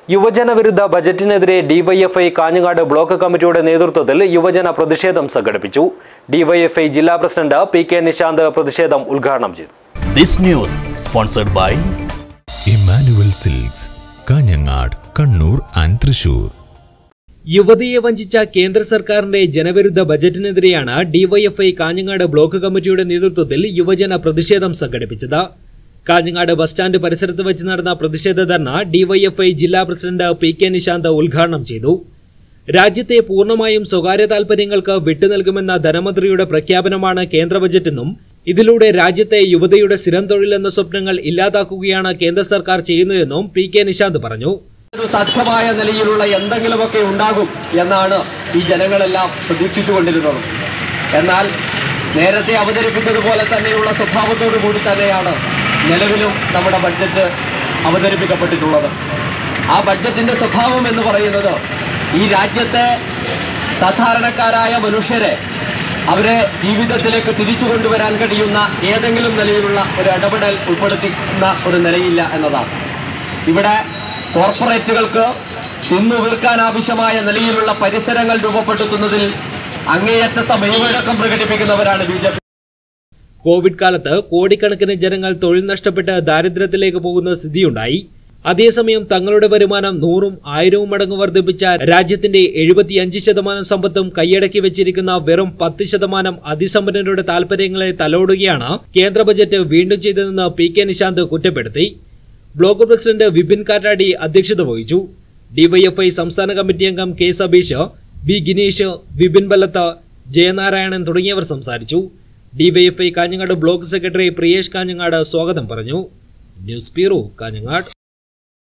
യുവജന വിരുദ്ധ ബജറ്റിനെതിരെ DYFI Kanhangad block കമ്മിറ്റിയുടെ നേതൃത്വത്തിൽ യുവജന പ്രതിഷേധം സംഘടിപ്പിച്ചു ഡിവൈഎഫ്ഐ ജില്ലാ പ്രസിഡന്റ് പി കെ നിശാന്ത് പ്രതിഷേധം ഉദ്ഘാടനം ചെയ്തു This news sponsored by Immanuel Silks Kanhangad Kannur and Thrissur യുവതിയെ വഞ്ചിച്ച കേന്ദ്ര സർക്കാരിന്റെ ജനവിരുദ്ധ ബജറ്റിനെതിരെയാണ് ഡിവൈഎഫ്ഐ കാഞ്ഞങ്ങാട് ബ്ലോക്ക് കമ്മിറ്റിയുടെ നേതൃത്വത്തിൽ യുവജന പ്രതിഷേധം സംഘടിപ്പിച്ചത് കാഞ്ഞങ്ങാട് ബസ് സ്റ്റാൻഡ് പരിസരത്ത് വെച്ച് നടന്ന പ്രതിഷേധ ധർണ ഡിവൈഎഫ്ഐ ജില്ലാ പ്രസിഡന്റ് പി കെ നിശാന്ത് ഉദ്ഘാടനം ചെയ്തു രാജ്യത്തെ പൂർണ്ണമായും സ്വകാര്യ താൽപര്യങ്ങൾക്ക് വിട്ടുനൽകുമെന്ന ധനമന്ത്രിയുടെ പ്രഖ്യാപനമാണ് കേന്ദ്ര ബജറ്റെന്നും ഇതിലൂടെ രാജ്യത്തെ യുവതയുടെ സ്ഥിരം തൊഴിലെന്ന സ്വപ്നങ്ങൾ ഇല്ലാതാക്കുകയാണ് കേന്ദ്ര സർക്കാർ ചെയ്യുന്നതെന്നും പി കെ നിശാന്ത് പറഞ്ഞു ഒരു സാധ്യമായ നിലയിലുള്ള എന്തെങ്കിലുമൊക്കെ ഉണ്ടാകും എന്നാണ് ഈ ജനങ്ങളെല്ലാം പ്രതീക്ഷിച്ചുകൊണ്ടിരുന്നത് എന്നാൽ നേരത്തെ അവതരിപ്പിച്ചതുപോലെ തന്നെയുള്ള സ്വഭാവത്തോടു കൂടി തന്നെയാണ് നിലവിലും നമ്മുടെ ബഡ്ജറ്റ് അവതരിപ്പിക്കപ്പെട്ടിട്ടുള്ളത് ആ ബഡ്ജറ്റിന്റെ സ്വഭാവം എന്ന് പറയുന്നത് ഈ രാജ്യത്തെ സാധാരണക്കാരായ മനുഷ്യരെ അവരെ ജീവിതത്തിലേക്ക് തിരിച്ചു കൊണ്ടുവരാൻ കഴിയുന്ന ഏതെങ്കിലും നിലയിലുള്ള ഒരു ഇടപെടൽ ഉൾപ്പെടുത്തുന്ന ഒരു നിലയില്ല എന്നതാണ് ഇവിടെ കോർപ്പറേറ്റുകൾക്ക് തിന്നു വീർക്കാൻ ആവശ്യമായ നിലയിലുള്ള പരിസരങ്ങൾ രൂപപ്പെടുത്തുന്നതിൽ അങ്ങേയറ്റത്തെ മെയ്വഴക്കം പ്രകടിപ്പിക്കുന്നവരാണ് ബി ജെ പി കോവിഡ് കാലത്ത് കോടിക്കണക്കിന് ജനങ്ങൾ തൊഴിൽ നഷ്ടപ്പെട്ട് ദാരിദ്ര്യത്തിലേക്ക് പോകുന്ന സ്ഥിതിയുണ്ടായി അതേസമയം തങ്ങളുടെ വരുമാനം നൂറും ആയിരവും മടങ്ങ് വർദ്ധിപ്പിച്ച രാജ്യത്തിന്റെ എഴുപത്തിയഞ്ച് ശതമാനം സമ്പത്തും കൈയടക്കി വെച്ചിരിക്കുന്ന വെറും പത്ത് ശതമാനം അതിസമ്പന്നരുടെ താൽപര്യങ്ങളെ തലോടുകയാണ് കേന്ദ്ര ബജറ്റ് വീണ്ടും ചെയ്തതെന്ന് പി കെ നിശാന്ത് കുറ്റപ്പെടുത്തി ബ്ലോക്ക് പ്രസിഡന്റ് വിപിൻ കാറ്റാടി അധ്യക്ഷത വഹിച്ചു ഡിവൈഎഫ്ഐ സംസ്ഥാന കമ്മിറ്റി അംഗം കെ സബീഷ് ബി ഗിനീഷ് വിപിൻ ബല്ലത്ത് ജയനാരായണൻ തുടങ്ങിയവർ സംസാരിച്ചു DYFI Kanhangad block secretary Priyesh Kanhangad സ്വാഗതം പറഞ്ഞു ന്യൂസ് ബ്യൂറോ കാഞ്ഞങ്ങാട്